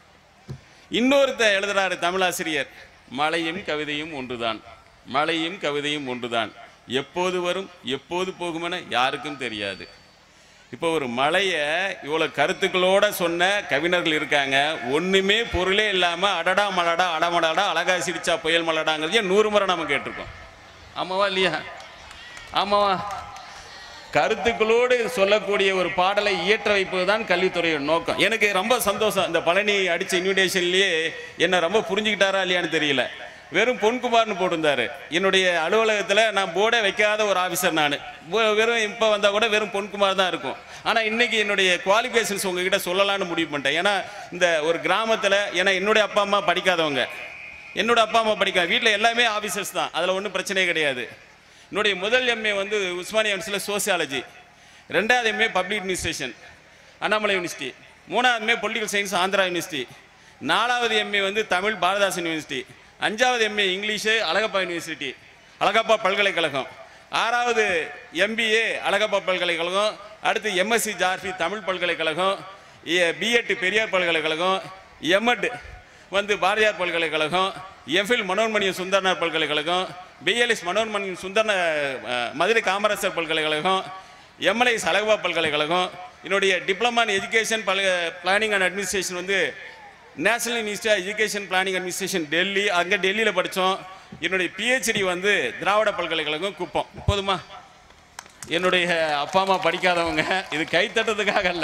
இன்னொருத்த எழுதுறாரு தமிழாசிரியர் மழையும் கவிதையும் ஒன்றுதான் மழையும் கவிதையும் ஒன்றுதான் எப்போது வரும் எப்போது போகுமென யாருக்கும் தெரியாது இப்போ ஒரு மழையை இவ்வளோ கருத்துக்களோட சொன்ன கவிஞர்கள் இருக்காங்க ஒன்றுமே பொருளே இல்லாமல் அடடா மலடா அடமடடா அழகா சிரிச்சா புயல் மலடாங்கிறதையே நூறு முறை நம்ம கேட்டிருக்கோம் ஆமாவா இல்லையா ஆமாவா கருத்துக்களோடு சொல்லக்கூடிய ஒரு பாடலை இயற்ற வைப்பது தான் கல்வித்துறையோட நோக்கம் எனக்கு ரொம்ப சந்தோஷம் இந்த பழனி அடிச்ச இன்விடேஷன்லயே என்ன ரொம்ப புரிஞ்சுக்கிட்டாரா இல்லையான்னு தெரியல வெறும் பொன்குமார்னு போட்டிருந்தாரு என்னுடைய அலுவலகத்தில் நான் போர்டே வைக்காத ஒரு ஆஃபீஸர் நான் வெறும் இப்போ வந்தால் கூட வெறும் பொன்குமார் தான் இருக்கும் ஆனால் இன்னைக்கு என்னுடைய குவாலிஃபிகேஷன்ஸ் உங்ககிட்ட சொல்லலாம்னு முடிவு பண்ணிட்டேன் ஏன்னா இந்த ஒரு கிராமத்தில் ஏன்னா என்னுடைய அப்பா அம்மா படிக்காதவங்க என்னோட அப்பா அம்மா படிக்காத வீட்டில் எல்லாமே ஆஃபீஸர்ஸ் தான் அதில் ஒன்றும் பிரச்சனையே கிடையாது என்னுடைய முதல் எம்ஏ வந்து உஸ்மானியா யூனிவர்சிட்டியில் சோசியாலஜி ரெண்டாவது MA public administration Annamalai university மூணாவது MA political science Andhra university நாலாவது எம்ஏ வந்து தமிழ் பாரதாசன் யூனிவர்சிட்டி அஞ்சாவது MA English Alagappa university Alagappa பல்கலைக்கழகம் ஆறாவது எம்பிஏ அழகப்பா பல்கலைக்கழகம் அடுத்து எம்எஸ்சி ஜார்பி தமிழ் பல்கலைக்கழகம் பிஎட் பெரியார் பல்கலைக்கழகம் எம்எட் வந்து பாரதியார் பல்கலைக்கழகம் எஃபில் மனோன்மணியம் சுந்தரனார் பல்கலைக்கழகம் பிஎல்எஸ் மனோன்மணியம் சுந்தர அஹ், மதுரை காமராசர் பல்கலைக்கழகம் எம்எல்ஏஸ் அழகபா பல்கலைக்கழகம் என்னுடைய டிப்ளமா இன் எஜுகேஷன் பல்க பிளானிங் அண்ட் அட்மினிஸ்ட்ரேஷன் வந்து national institute education planning administration Delhi அங்கே டெல்லியில் படித்தோம் என்னுடைய பிஹெச்டி வந்து திராவிட பல்கலைக்கழகம் குப்பம் போதுமா என்னுடைய அப்பா அம்மா படிக்காதவங்க இது கை தட்டுறதுக்காக அல்ல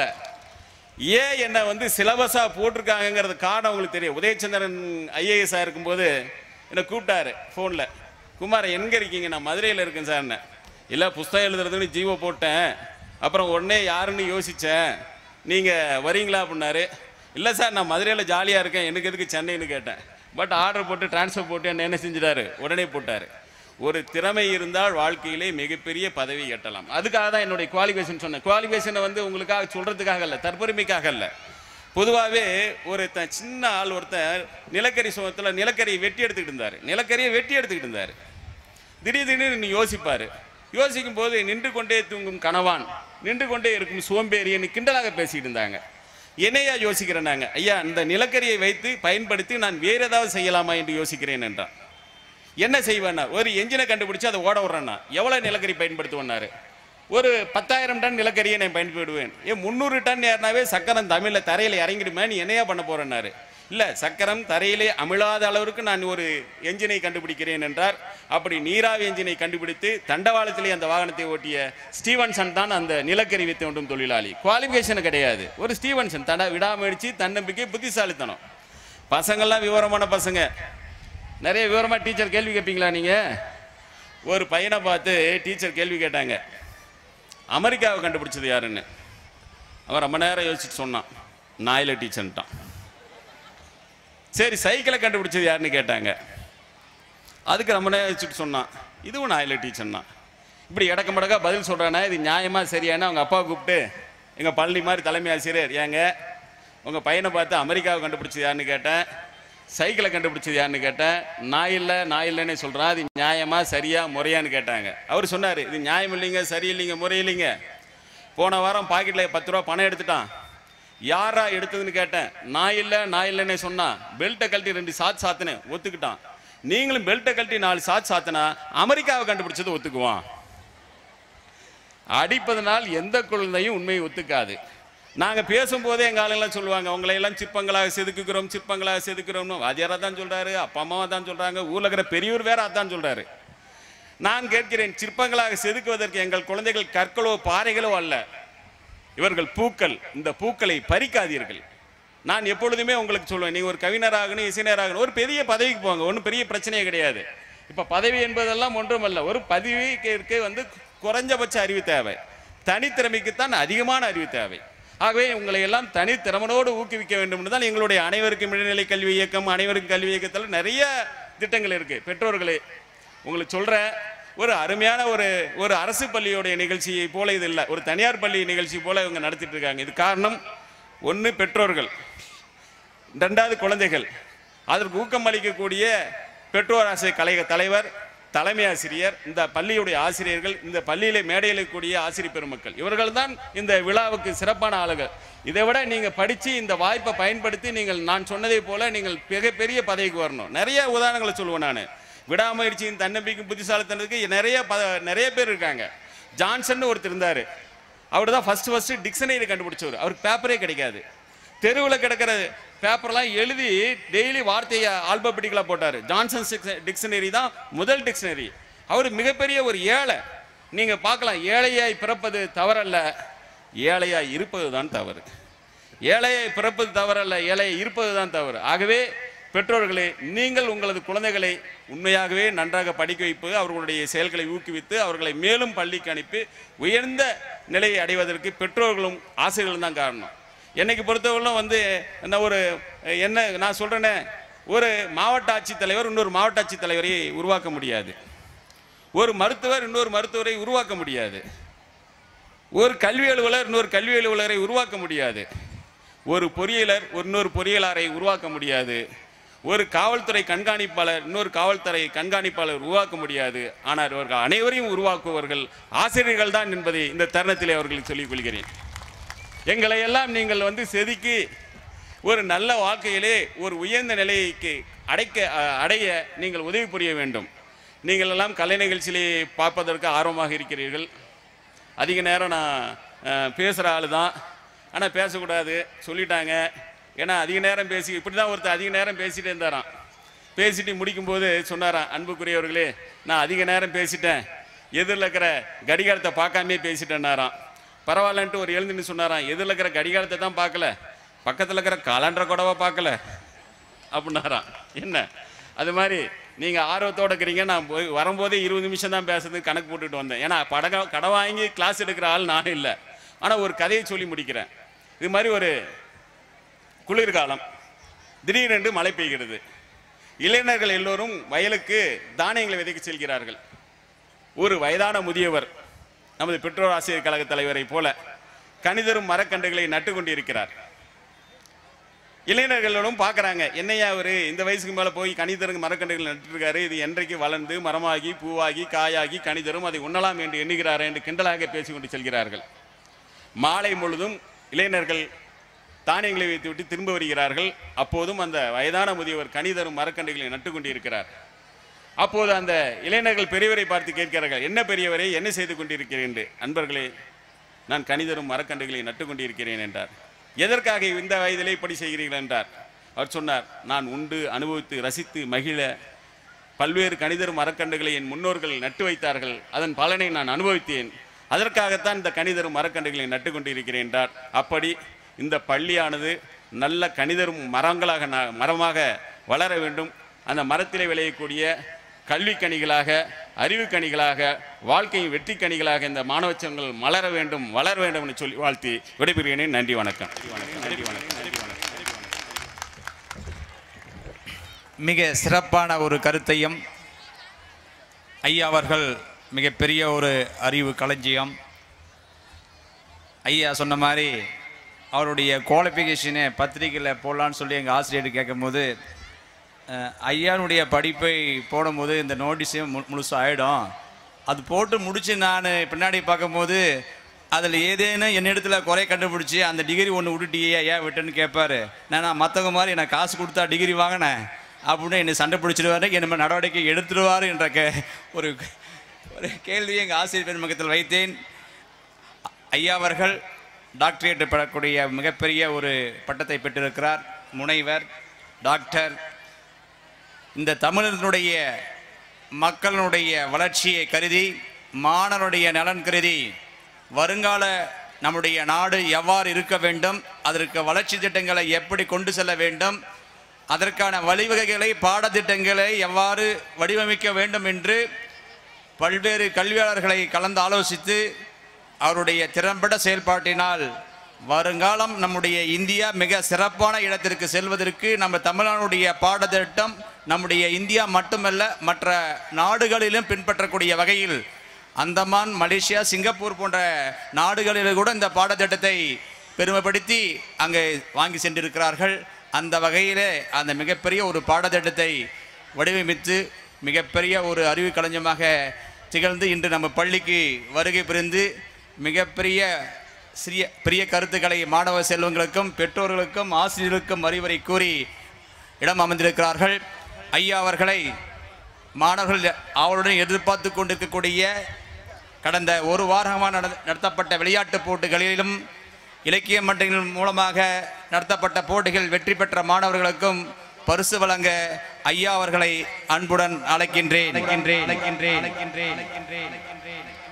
ஏன் என்னை வந்து சிலபஸாக போட்டிருக்காங்கங்கிறது காரணம் உங்களுக்கு தெரியும் உதயச்சந்திரன் ஐஏஎஸ்ஸாக இருக்கும்போது என்னை கூப்பிட்டாரு ஃபோனில் குமார் எங்கே இருக்கீங்க நான் மதுரையில் இருக்கேன் சார்னு இல்லை புஸ்தகம் எழுதுறதுன்னு ஜீவோ போட்டேன் அப்புறம் உடனே யாருன்னு யோசித்தேன் நீங்கள் வரீங்களா அப்படின்னாரு இல்லை சார் நான் மதுரையில் ஜாலியாக இருக்கேன் எனக்கு எதுக்கு சென்னைன்னு கேட்டேன் பட் ஆர்டர் போட்டு ட்ரான்ஸ்ஃபர் போட்டு என்ன என்ன செஞ்சிட்டாரு உடனே போட்டார் ஒரு திறமை இருந்தால் வாழ்க்கையிலே மிகப்பெரிய பதவி எட்டலாம் அதுக்காக தான் என்னுடைய குவாலிஃபிகேஷன் சொன்னேன் குவாலிஃபிகேஷனை வந்து உங்களுக்காக சொல்கிறதுக்காக இல்லை தற்பெருமைக்காக இல்லை பொதுவாகவே ஒரு த- சின்ன ஆள் ஒருத்தர் நிலக்கரி சுகத்தில் நிலக்கரியை வெட்டி எடுத்துக்கிட்டு இருந்தார் நிலக்கரியை வெட்டி எடுத்துக்கிட்டு இருந்தார் திடீர் திடீர்னு யோசிப்பார் யோசிக்கும் போது நின்று கொண்டே தூங்கும் கணவான் நின்று கொண்டே இருக்கும் சோம்பேறின்னு கிண்டலாக பேசிட்டு இருந்தாங்க என்னையா யோசிக்கிறேன் நாங்க ஐயா இந்த நிலக்கரியை வைத்து பயன்படுத்தி நான் வேற ஏதாவது செய்யலாமா என்று யோசிக்கிறேன் என்றான் என்ன செய்வேன்னா ஒரு என்ஜினை கண்டுபிடிச்சு அதை ஓட விட்றேன்னா எவ்வளோ நிலக்கரி பயன்படுத்துவேன்னாரு ஒரு பத்தாயிரம் டன் நிலக்கரியை நான் பயன்படுவேன் ஏன் முந்நூறு டன் ஏறினாவே சக்கரம் தமிழில் தரையில் இறங்கிடுமே நீ என்னையா பண்ண போறேன்னாரு இல்லை சக்கரம் தரையிலே அமிழாத அளவிற்கு நான் ஒரு என்ஜினை கண்டுபிடிக்கிறேன் என்றார் அப்படி நீராவி என்ஜினை கண்டுபிடித்து தண்டவாளத்திலே அந்த வாகனத்தை ஓட்டிய ஸ்டீவன்சன் தான் அந்த நிலக்கரி வித்தை ஒன்றும் தொழிலாளி குவாலிஃபிகேஷன் கிடையாது ஒரு ஸ்டீவன்சன் தட விடாமுயற்சி தன்னம்பிக்கை புத்திசாலித்தனம் பசங்கள்லாம் விவரமான பசங்க நிறைய விவரமாக டீச்சர் கேள்வி கேட்பீங்களா நீங்கள் ஒரு பையனை பார்த்து டீச்சர் கேள்வி கேட்டாங்க அமெரிக்காவை கண்டுபிடிச்சது யாருன்னு அவன் ரொம்ப நேரம் யோசிச்சுட்டு சொன்னான் நாயில டீச்சர்ன்ட்டான் சரி சைக்கிளை கண்டுபிடிச்சது யாருன்னு கேட்டாங்க அதுக்கு ரொம்ப நேரம் யோசிச்சுட்டு சொன்னான் இதுவும் நாயில டீச்சர்னா இப்படி இடக்க மடக்கா பதில் சொல்கிறானே இது நியாயமா சரியானா அவங்க அப்பா கூப்பிட்டு எங்கள் பள்ளி மாதிரி தலைமை ஆசிரியர் ஏங்க உங்கள் பையனை பார்த்து அமெரிக்காவை கண்டுபிடிச்சது யாருன்னு கேட்டேன் சைக்கிளை கண்டுபிடிச்சது யாருன்னு கேட்டேன் நான் இல்லை நான் இல்லைன்னே சொல்கிறான் அது நியாயமா சரியா முறையான்னு கேட்டாங்க அவர் சொன்னார் இது நியாயம் இல்லைங்க சரியில்லைங்க முறையில்லைங்க போன வாரம் பாக்கெட்டில் பத்து ரூபா பணம் எடுத்துட்டான் யாரா எடுத்ததுன்னு கேட்டேன் நான் இல்லை நான் இல்லைன்னே சொன்னான் பெல்ட்டை கழட்டி ரெண்டு சாத் சாத்தினேன் ஒத்துக்கிட்டான் நீங்களும் பெல்ட்டை கழட்டி நாலு சாத் சாத்தினா அமெரிக்காவை கண்டுபிடிச்சது ஒத்துக்குவான் அடிப்பதனால் எந்த குழந்தையும் உண்மையை ஒத்துக்காது நாங்கள் பேசும்போதே எங்கள் ஆளுங்கெல்லாம் சொல்லுவாங்க உங்களை எல்லாம் சிற்பங்களாக செதுக்குகிறோம் சிற்பங்களாக செதுக்குறோம்னு வாத்தியாராக தான் சொல்கிறாரு அப்பா அம்மாவாக தான் சொல்கிறாங்க ஊரில் இருக்கிற பெரியவர் வேற அதான் சொல்கிறாரு நான் கேட்கிறேன் சிற்பங்களாக செதுக்குவதற்கு எங்கள் குழந்தைகள் கற்களோ பாறைகளோ அல்ல இவர்கள் பூக்கள் இந்த பூக்களை பறிக்காதீர்கள் நான் எப்பொழுதுமே உங்களுக்கு சொல்லுவேன் நீங்கள் ஒரு கவிஞராகணும் இசைஞராகணும் ஒரு பெரிய பதவிக்கு போங்க ஒன்றும் பெரிய பிரச்சனையே கிடையாது இப்போ பதவி என்பதெல்லாம் ஒன்றுமல்ல ஒரு பதவிக்கு வந்து குறைஞ்சபட்ச அறிவு தேவை தனித்திறமைக்குத்தான் அதிகமான அறிவு தேவை ஆகவே உங்களை எல்லாம் தனித்திறமனோடு ஊக்குவிக்க வேண்டும் என்று தான் எங்களுடைய அனைவருக்கும் இடைநிலை கல்வி இயக்கம் அனைவருக்கும் கல்வி இயக்கத்தில் நிறைய திட்டங்கள் இருக்குது பெற்றோர்களே உங்களுக்கு சொல்கிறேன் ஒரு அருமையான ஒரு ஒரு அரசு பள்ளியோடைய நிகழ்ச்சியை போல இது இல்லை ஒரு தனியார் பள்ளி நிகழ்ச்சி போல இவங்க நடத்திட்டு இருக்காங்க இது காரணம் ஒன்று பெற்றோர்கள் ரெண்டாவது குழந்தைகள் அதற்கு ஊக்கம் அளிக்கக்கூடிய பெற்றோர் ஆசை கலை தலைவர் தலைமை ஆசிரியர் இந்த பள்ளியுடைய ஆசிரியர்கள் இந்த பள்ளியிலே மேடையில் இருக்கக்கூடிய ஆசிரியர் பெருமக்கள் இவர்கள் தான் இந்த விழாவுக்கு சிறப்பான ஆளுகள் இதை விட நீங்கள் படித்து இந்த வாய்ப்பை பயன்படுத்தி நீங்கள் நான் சொன்னதை போல நீங்கள் மிகப்பெரிய பதவிக்கு வரணும் நிறைய உதாரணங்களை சொல்லுவேன் நான் விடாமுயற்சியின் தன்னம்பிக்கையும் புத்திசாலித்தனத்துக்கு நிறைய ப நிறைய பேர் இருக்காங்க ஜான்சன் ஒருத்தர் இருந்தார் அவர் தான் ஃபஸ்ட்டு ஃபஸ்ட்டு டிக்ஷனரி கண்டுபிடிச்சவர் அவருக்கு பேப்பரே கிடைக்காது தெருவில் கிடக்கிற பேப்பர்லாம் எழுதி டெய்லி வார்த்தையை ஆல்பபெட்டிக்கலாக போட்டார் ஜான்சன் டிக்ஷனரி தான் முதல் டிக்ஷனரி அவர் மிகப்பெரிய ஒரு ஏழை நீங்கள் பார்க்கலாம் ஏழையாய் பிறப்பது தவறல்ல ஏழையாய் இருப்பது தான் தவறு ஏழையை பிறப்பது தவறல்ல ஏழையை இருப்பது தான் தவறு ஆகவே பெற்றோர்களே நீங்கள் உங்களது குழந்தைகளை உண்மையாகவே நன்றாக படிக்க வைப்பு அவர்களுடைய செயல்களை ஊக்குவித்து அவர்களை மேலும் பள்ளிக்கு அனுப்பி உயர்ந்த நிலையை அடைவதற்கு பெற்றோர்களும் ஆசிரியர்களும் தான் காரணம் என்னைக்கு பொறுத்தவரையிலும் வந்து என்ன ஒரு என்ன நான் சொல்கிறேனே ஒரு மாவட்ட ஆட்சித்தலைவர் இன்னொரு மாவட்ட ஆட்சித்தலைவரை உருவாக்க முடியாது ஒரு மருத்துவர் இன்னொரு மருத்துவரை உருவாக்க முடியாது ஒரு கல்வி அலுவலர் இன்னொரு கல்வி அலுவலரை உருவாக்க முடியாது ஒரு பொறியியலர் ஒரு இன்னொரு பொறியியலாரை உருவாக்க முடியாது ஒரு காவல்துறை கண்காணிப்பாளர் இன்னொரு காவல்துறை கண்காணிப்பாளர் உருவாக்க முடியாது ஆனால் இவர்கள் அனைவரையும் உருவாக்குபவர்கள் ஆசிரியர்கள் தான் என்பதை இந்த தருணத்திலே அவர்களுக்கு சொல்லிக் கொள்கிறேன் எங்களை எல்லாம் நீங்கள் வந்து செதுக்கி ஒரு நல்ல வாழ்க்கையிலே ஒரு உயர்ந்த நிலைக்கு அடைக்க அ- அடைய நீங்கள் உதவி புரிய வேண்டும் நீங்கள் எல்லாம் கலை நிகழ்ச்சியிலே பார்ப்பதற்கு ஆர்வமாக இருக்கிறீர்கள் அதிக நேரம் நான் பேசுகிற ஆள் தான் ஆனால் பேசக்கூடாது சொல்லிட்டாங்க ஏன்னா அதிக நேரம் பேசி இப்படி தான் ஒருத்தர் அதிக நேரம் பேசிகிட்டே இருந்தாராம் பேசிட்டு முடிக்கும்போது சொன்னாராம் அன்புக்குரியவர்களே நான் அதிக நேரம் பேசிட்டேன் எதிரில் இருக்கிற கடிகாரத்தை பார்க்காமே பேசிட்டேன்னாராம் பரவாயில்லன்ட்டு ஒரு எழுந்துன்னு சொன்னாராம் எதிரில் இருக்கிற கடிகாரத்தை தான் பார்க்கல பக்கத்தில் இருக்கிற காலண்டரை கூடவா பார்க்கல அப்படின்னாராம் என்ன அது மாதிரி நீங்கள் ஆர்வத்தோட இருக்கிறீங்க நான் போய் வரும்போதே இருபது நிமிஷம் தான் பேசுறது கணக்கு போட்டுட்டு வந்தேன் ஏன்னா படக கடை வாங்கி கிளாஸ் எடுக்கிற ஆள் நான் இல்லை ஆனால் ஒரு கதையை சொல்லி முடிக்கிறேன் இது மாதிரி ஒரு குளிர்காலம் திடீரென்று மழை பெய்கிறது இளைஞர்கள் எல்லோரும் வயலுக்கு தானியங்களை விதைக்க செல்கிறார்கள் ஒரு வயதான முதியவர் நமது பெற்றோர் ஆசிரியர் கழக தலைவரை போல கணிதரும் மரக்கன்றுகளை நட்டு கொண்டிருக்கிறார் இளைஞர்களும் பார்க்குறாங்க என்னையா அவரு இந்த வயசுக்கு மேலே போய் கணிதரும் மரக்கன்றுகள் நட்டுருக்காரு இது என்றைக்கு வளர்ந்து மரமாகி பூவாகி காயாகி கணிதரும் அதை உண்ணலாம் என்று எண்ணுகிறார் என்று கிண்டலாக பேசிக்கொண்டு செல்கிறார்கள் மாலை முழுதும் இளைஞர்கள் தானியங்களை வைத்துவிட்டு திரும்ப வருகிறார்கள் அப்போதும் அந்த வயதான முதியவர் கணிதரும் மரக்கன்றுகளை நட்டு கொண்டிருக்கிறார் அப்போது அந்த இளைஞர்கள் பெரியவரை பார்த்து கேட்கிறார்கள் என்ன பெரியவரை என்ன செய்து கொண்டிருக்கிறேன் என்று அன்பர்களே நான் கணிதரும் மரக்கன்றுகளை நட்டு கொண்டிருக்கிறேன் என்றார் எதற்காக இந்த வயதிலே இப்படி செய்கிறீர்கள் என்றார் அவர் சொன்னார் நான் உண்டு அனுபவித்து ரசித்து மகிழ பல்வேறு கணிதர் மரக்கன்றுகளை என் முன்னோர்கள் நட்டு வைத்தார்கள் அதன் பலனை நான் அனுபவித்தேன் அதற்காகத்தான் இந்த கணிதரும் மரக்கன்றுகளை நட்டு கொண்டிருக்கிறேன் என்றார் அப்படி இந்த பள்ளியானது நல்ல கணிதரும் மரங்களாக ந- மரமாக வளர வேண்டும் அந்த மரத்திலே விளையக்கூடிய கல்வி கனிகளாக அறிவு கனிகளாக வாழ்க்கையின் வெற்றி கனிகளாக இந்த மாணவச்சங்கள் மலர வேண்டும் வளர வேண்டும் என்று சொல்லி வாழ்த்தி விடைபெறுகிறேன் நன்றி வணக்கம் நன்றி வணக்கம் நன்றி வணக்கம் மிக சிறப்பான ஒரு கருத்தையும் ஐயா அவர்கள் மிகப்பெரிய ஒரு அறிவு களஞ்சியம் ஐயா சொன்ன மாதிரி அவருடைய குவாலிஃபிகேஷனை பத்திரிக்கையில் போடலான்னு சொல்லி எங்கள் ஆசிரியர் கேட்கும்போது அஹ், ஐயானுடைய படிப்பை போடும்போது இந்த நோட்டீஸே மு முழுசாக ஆகிடும் அது போட்டு முடித்து நான் பின்னாடி பார்க்கும்போது அதில் ஏதேனும் என்னிடத்துல குறை கண்டுபிடிச்சி அந்த டிகிரி ஒன்று விட்டுட்டியே ஏன் விட்டேன்னு கேட்பாரு நான் மற்றவங்க மாதிரி நான் காசு கொடுத்தா டிகிரி வாங்கினேன் அப்படின்னு என்னை சண்டை பிடிச்சிடுவாரு என்ன நடவடிக்கை எடுத்துடுவார் என்ற கே ஒரு ஒரு கேள்வியை எங்கள் ஆசிரியர் பெருமகத்தில் வைத்தேன் ஐயா அவர்கள் டாக்டரேட் பெறக்கூடிய மிகப்பெரிய ஒரு பட்டத்தை பெற்றிருக்கிறார் முனைவர் டாக்டர் இந்த தமிழனுடைய மக்களுடைய வளர்ச்சியை கருதி மாணவருடைய நலன் கருதி வருங்கால நம்முடைய நாடு எவ்வாறு இருக்க வேண்டும் அதற்கு வளர்ச்சி திட்டங்களை எப்படி கொண்டு செல்ல வேண்டும் அதற்கான வழிவகைகளை பாடத்திட்டங்களை எவ்வாறு வடிவமைக்க வேண்டும் என்று பல்வேறு கல்வியாளர்களை கலந்து ஆலோசித்து அவருடைய திறம்பட செயல்பாட்டினால் வருங்காலம் நம்முடைய இந்தியா மிக சிறப்பான இடத்திற்கு செல்வதற்கு நம்ம தமிழ்நாடுடைய பாடத்திட்டம் நம்முடைய இந்தியா மட்டுமல்ல மற்ற நாடுகளிலும் பின்பற்றக்கூடிய வகையில் அந்தமான் மலேசியா சிங்கப்பூர் போன்ற நாடுகளில் கூட இந்த பாடத்திட்டத்தை பெருமைப்படுத்தி அங்கே வாங்கி சென்றிருக்கிறார்கள் அந்த வகையிலே அந்த மிகப்பெரிய ஒரு பாடத்திட்டத்தை வடிவமைத்து மிகப்பெரிய ஒரு அறிவு களஞ்சமாக திகழ்ந்து இன்று நம்ம பள்ளிக்கு வருகை புரிந்து மிகப்பெரிய சிறிய பெரிய கருத்துக்களை மாணவ செல்வங்களுக்கும் பெற்றோர்களுக்கும் ஆசிரியர்களுக்கும் அறிவுரை கூறி இடம் அமர்ந்திருக்கிறார்கள் ஐயா அவர்களை மாணவர்கள் அவருடன் எதிர்பார்த்து கொண்டிருக்கக்கூடிய கடந்த ஒரு வாரமாக நட- நடத்தப்பட்ட விளையாட்டுப் போட்டிகளிலும் இலக்கிய மன்றங்கள் மூலமாக நடத்தப்பட்ட போட்டிகள் வெற்றி பெற்ற மாணவர்களுக்கும் பரிசு வழங்க ஐயா அவர்களை அன்புடன் அழைக்கின்றேன் அழைக்கின்றேன் அழைக்கின்றேன் அழைக்கின்றேன் அழைக்கின்றேன்